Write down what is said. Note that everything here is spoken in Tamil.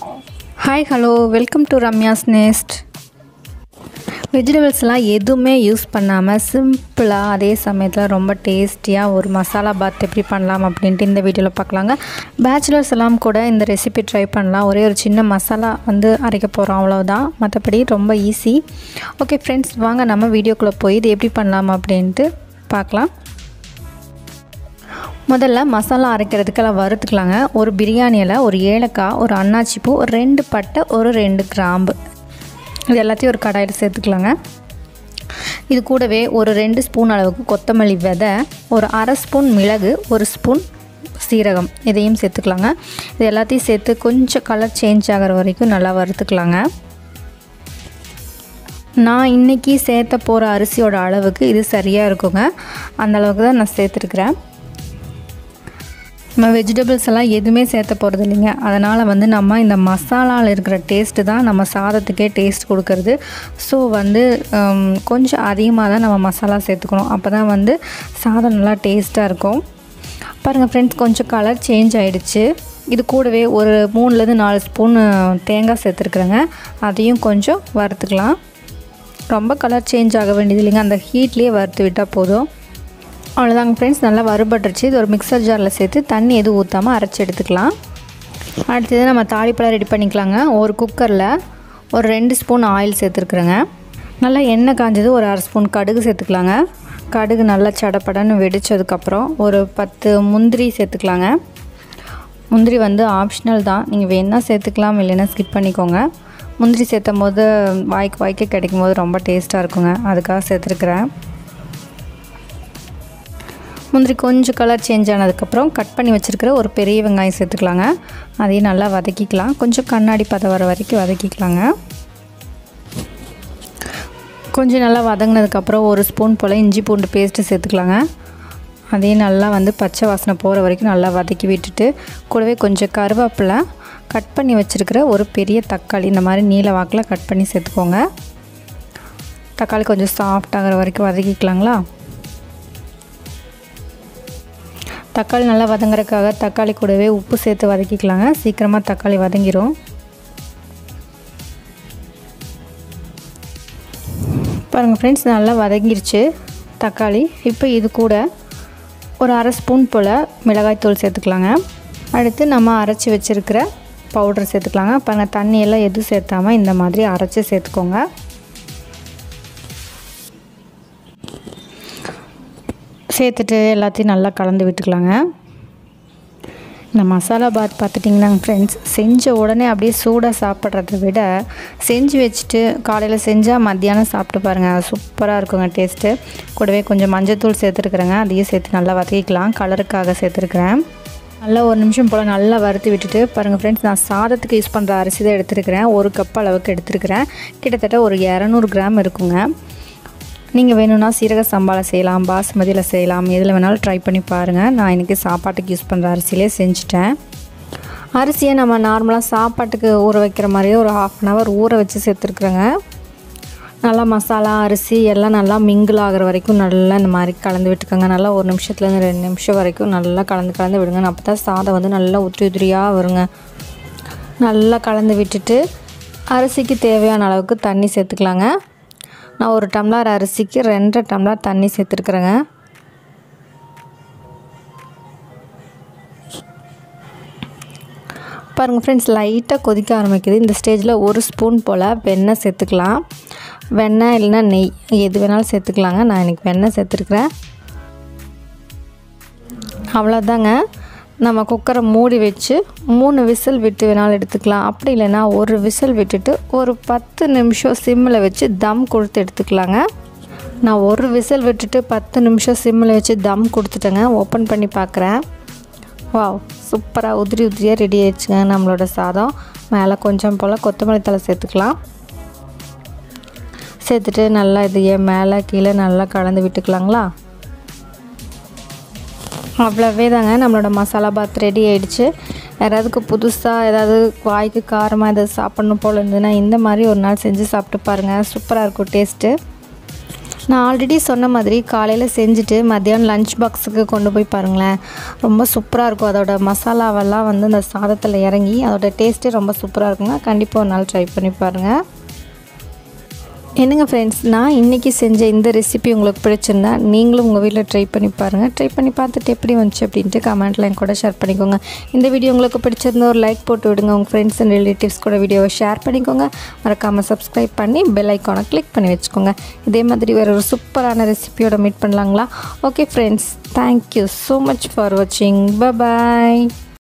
hi hello welcome to Ramya's nest வெஜிடபிள்ஸ்லாம் எதுவுமே யூஸ் பண்ணாமல் சிம்பிளாக அதே சமயத்தில் ரொம்ப டேஸ்டியாக ஒரு மசாலா பாத் எப்படி பண்ணலாம் அப்படின்ட்டு இந்த வீடியோவில் பார்க்கலாங்க பேச்சுலர்ஸ் எல்லாம் கூட இந்த ரெசிபி ட்ரை பண்ணலாம் ஒரே ஒரு சின்ன மசாலா வந்து அரைக்க போகிறோம் அவ்வளோதான் மற்றபடி ரொம்ப ஈஸி ஓகே ஃப்ரெண்ட்ஸ் வாங்க நம்ம வீடியோக்குள்ளே போய் இது எப்படி பண்ணலாம் அப்படின்ட்டு பார்க்கலாம் முதல்ல மசாலா அரைக்கிறதுக்கெல்லாம் வறுத்துக்கலாங்க ஒரு பிரியாணியில் ஒரு ஏலக்காய் ஒரு அன்னாச்சி பூ ஒரு ரெண்டு பட்டை ஒரு ரெண்டு கிராம்பு இது எல்லாத்தையும் ஒரு கடாயில் சேர்த்துக்கலாங்க இது கூடவே ஒரு ரெண்டு ஸ்பூன் அளவுக்கு கொத்தமல்லி விதை ஒரு அரை ஸ்பூன் மிளகு ஒரு ஸ்பூன் சீரகம் இதையும் சேர்த்துக்கலாங்க இது எல்லாத்தையும் சேர்த்து கொஞ்சம் கலர் சேஞ்ச் ஆகிற வரைக்கும் நல்லா வறுத்துக்கலாங்க நான் இன்றைக்கி சேர்த்த போகிற அரிசியோட அளவுக்கு இது சரியாக இருக்குங்க அந்த அளவுக்கு தான் நான் சேர்த்துருக்குறேன் நம்ம வெஜிடபிள்ஸ் எல்லாம் எதுவுமே சேர்த்த போகிறது இல்லைங்க அதனால் வந்து நம்ம இந்த மசாலாவில் இருக்கிற டேஸ்ட்டு தான் நம்ம சாதத்துக்கே டேஸ்ட் கொடுக்கறது ஸோ வந்து கொஞ்சம் அதிகமாக தான் நம்ம மசாலா சேர்த்துக்கணும் அப்போ தான் வந்து சாதம் நல்லா டேஸ்ட்டாக இருக்கும் பாருங்கள் ஃப்ரெண்ட்ஸ் கொஞ்சம் கலர் சேஞ்ச் ஆகிடுச்சு இது கூடவே ஒரு மூணுலேருந்து நாலு ஸ்பூன் தேங்காய் சேர்த்துருக்குறேங்க அதையும் கொஞ்சம் வறுத்துக்கலாம் ரொம்ப கலர் சேஞ்ச் ஆக வேண்டியது இல்லைங்க அந்த ஹீட்லேயே வறுத்து விட்டால் போதும் அவ்வளோதாங்க ஃப்ரெண்ட்ஸ் நல்லா வறுபட்டுருச்சு இது ஒரு மிக்சர் ஜாரில் சேர்த்து தண்ணி எதுவும் ஊற்றாமல் அரைச்சி எடுத்துக்கலாம் அடுத்தது நம்ம தாளிப்பழம் ரெடி பண்ணிக்கலாங்க ஒரு குக்கரில் ஒரு ரெண்டு ஸ்பூன் ஆயில் சேர்த்துருக்குறேங்க நல்லா எண்ணெய் காஞ்சது ஒரு அரை ஸ்பூன் கடுகு சேர்த்துக்கலாங்க கடுகு நல்லா சடப்படன்னு வெடித்ததுக்கப்புறம் ஒரு பத்து முந்திரி சேர்த்துக்கலாங்க முந்திரி வந்து ஆப்ஷனல் தான் நீங்கள் வேணால் சேர்த்துக்கலாம் இல்லைன்னா ஸ்கிப் பண்ணிக்கோங்க முந்திரி சேர்த்தும் போது வாய்க்கு வாய்க்கு கிடைக்கும் போது ரொம்ப டேஸ்ட்டாக இருக்குங்க அதுக்காக சேர்த்துருக்குறேன் முந்திரி கொஞ்சம் கலர் சேஞ்ச் ஆனதுக்கப்புறம் கட் பண்ணி வச்சுருக்கிற ஒரு பெரிய வெங்காயம் சேர்த்துக்கலாங்க அதையும் நல்லா வதக்கிக்கலாம் கொஞ்சம் கண்ணாடி பதம் வர வரைக்கும் வதக்கிக்கலாங்க கொஞ்சம் நல்லா வதங்கினதுக்கப்புறம் ஒரு ஸ்பூன் போல் இஞ்சி பூண்டு பேஸ்ட்டு சேர்த்துக்கலாங்க அதையும் நல்லா வந்து பச்சை வாசனை போகிற வரைக்கும் நல்லா வதக்கி விட்டுட்டு கூடவே கொஞ்சம் கருவேப்பிலை கட் பண்ணி வச்சுருக்கிற ஒரு பெரிய தக்காளி இந்த மாதிரி நீல வாக்கில் கட் பண்ணி சேர்த்துக்கோங்க தக்காளி கொஞ்சம் சாஃப்ட் ஆகிற வரைக்கும் வதக்கிக்கலாங்களா தக்காளி நல்லா வதங்குறதுக்காக தக்காளி கூடவே உப்பு சேர்த்து வதக்கிக்கலாங்க சீக்கிரமாக தக்காளி வதங்கிடும் பாருங்கள் ஃப்ரெண்ட்ஸ் நல்லா வதங்கிருச்சு தக்காளி இப்போ இது கூட ஒரு அரை ஸ்பூன் போல் மிளகாய்த்தூள் சேர்த்துக்கலாங்க அடுத்து நம்ம அரைச்சி வச்சுருக்கிற பவுடர் சேர்த்துக்கலாங்க பாருங்கள் தண்ணியெல்லாம் எதுவும் சேர்த்தாமல் இந்த மாதிரி அரைச்சி சேர்த்துக்கோங்க சேர்த்துட்டு எல்லாத்தையும் நல்லா கலந்து விட்டுக்கலாங்க இந்த மசாலா பாத் பார்த்துட்டிங்கன்னா ஃப்ரெண்ட்ஸ் செஞ்ச உடனே அப்படியே சூடாக சாப்பிட்றத விட செஞ்சு வச்சுட்டு காலையில் செஞ்சால் மத்தியானம் சாப்பிட்டு பாருங்கள் சூப்பராக இருக்குங்க டேஸ்ட்டு கூடவே கொஞ்சம் மஞ்சத்தூள் சேர்த்துருக்குறேங்க அதையும் சேர்த்து நல்லா வதக்கிக்கலாம் கலருக்காக சேர்த்துருக்குறேன் நல்லா ஒரு நிமிஷம் போல் நல்லா வறுத்து விட்டுட்டு பாருங்கள் ஃப்ரெண்ட்ஸ் நான் சாதத்துக்கு யூஸ் பண்ணுற அரிசி தான் எடுத்துருக்கிறேன் ஒரு கப் அளவுக்கு எடுத்துருக்கிறேன் கிட்டத்தட்ட ஒரு இரநூறு கிராம் இருக்குங்க நீங்கள் வேணும்னா சீரக சம்பாவில் செய்யலாம் பாஸ்மதியில் செய்யலாம் எதில் வேணாலும் ட்ரை பண்ணி பாருங்கள் நான் இன்றைக்கி சாப்பாட்டுக்கு யூஸ் பண்ணுற அரிசியிலே செஞ்சுட்டேன் அரிசியை நம்ம நார்மலாக சாப்பாட்டுக்கு ஊற வைக்கிற மாதிரியே ஒரு ஹாஃப் அன் ஹவர் ஊற வச்சு சேர்த்துருக்குறேங்க நல்லா மசாலா அரிசி எல்லாம் நல்லா மிங்கிள் ஆகிற வரைக்கும் நல்லா இந்த மாதிரி கலந்து விட்டுக்கோங்க நல்லா ஒரு நிமிஷத்துலேருந்து ரெண்டு நிமிஷம் வரைக்கும் நல்லா கலந்து கலந்து விடுங்க அப்போ தான் சாதம் வந்து நல்லா உதிரி உதிரியாக வருங்க நல்லா கலந்து விட்டுட்டு அரிசிக்கு தேவையான அளவுக்கு தண்ணி சேர்த்துக்கலாங்க நான் ஒரு டம்ளர் அரிசிக்கு ரெண்டரை டம்ளர் தண்ணி சேர்த்துருக்குறேங்க பாருங்கள் ஃப்ரெண்ட்ஸ் லைட்டாக கொதிக்க ஆரம்பிக்குது இந்த ஸ்டேஜில் ஒரு ஸ்பூன் போல் வெண்ணெய் சேர்த்துக்கலாம் வெண்ணெய் இல்லைன்னா நெய் எது வேணாலும் சேர்த்துக்கலாங்க நான் இன்றைக்கி வெண்ணெய் சேர்த்துருக்குறேன் அவ்வளோதாங்க நம்ம குக்கரை மூடி வச்சு மூணு விசில் விட்டு வேணாலும் எடுத்துக்கலாம் அப்படி இல்லைன்னா ஒரு விசில் விட்டுட்டு ஒரு பத்து நிமிஷம் சிம்மில் வச்சு தம் கொடுத்து எடுத்துக்கலாங்க நான் ஒரு விசில் விட்டுட்டு பத்து நிமிஷம் சிம்மில் வச்சு தம் கொடுத்துட்டேங்க ஓப்பன் பண்ணி பார்க்குறேன் வாவ் சூப்பராக உதிரி உதிரியாக ரெடி ஆயிடுச்சுங்க நம்மளோட சாதம் மேலே கொஞ்சம் போல் கொத்தமல்லி தலை சேர்த்துக்கலாம் சேர்த்துட்டு நல்லா இது ஏன் மேலே கீழே நல்லா கலந்து விட்டுக்கலாங்களா அவ்வளோவே தாங்க நம்மளோட மசாலா பாத் ரெடி ஆகிடுச்சு யாராவதுக்கு புதுசாக ஏதாவது வாய்க்கு காரமாக ஏதாவது சாப்பிட்ணும் போல் இருந்ததுன்னா இந்த மாதிரி ஒரு நாள் செஞ்சு சாப்பிட்டு பாருங்கள் சூப்பராக இருக்கும் டேஸ்ட்டு நான் ஆல்ரெடி சொன்ன மாதிரி காலையில் செஞ்சுட்டு மத்தியானம் லஞ்ச் பாக்ஸுக்கு கொண்டு போய் பாருங்களேன் ரொம்ப சூப்பராக இருக்கும் அதோட மசாலாவெல்லாம் வந்து அந்த சாதத்தில் இறங்கி அதோட டேஸ்ட்டே ரொம்ப சூப்பராக இருக்குங்க கண்டிப்பாக ஒரு நாள் ட்ரை பண்ணி பாருங்கள் என்னங்க ஃப்ரெண்ட்ஸ் நான் இன்றைக்கி செஞ்ச இந்த ரெசிபி உங்களுக்கு பிடிச்சிருந்தா நீங்களும் உங்கள் வீட்டில் ட்ரை பண்ணி பாருங்கள் ட்ரை பண்ணி பார்த்துட்டு எப்படி வந்துச்சு அப்படின்ட்டு கமெண்ட்டில் என் கூட ஷேர் பண்ணிக்கோங்க இந்த வீடியோ உங்களுக்கு பிடிச்சிருந்தா ஒரு லைக் போட்டு விடுங்க உங்கள் ஃப்ரெண்ட்ஸ் அண்ட் ரிலேட்டிவ்ஸ் கூட வீடியோவை ஷேர் பண்ணிக்கோங்க மறக்காமல் சப்ஸ்கிரைப் பண்ணி பெல் ஐக்கானை கிளிக் பண்ணி வச்சுக்கோங்க இதே மாதிரி வேறு ஒரு சூப்பரான ரெசிபியோட மீட் பண்ணலாங்களா okay friends thank you so much for வாட்சிங் பாய்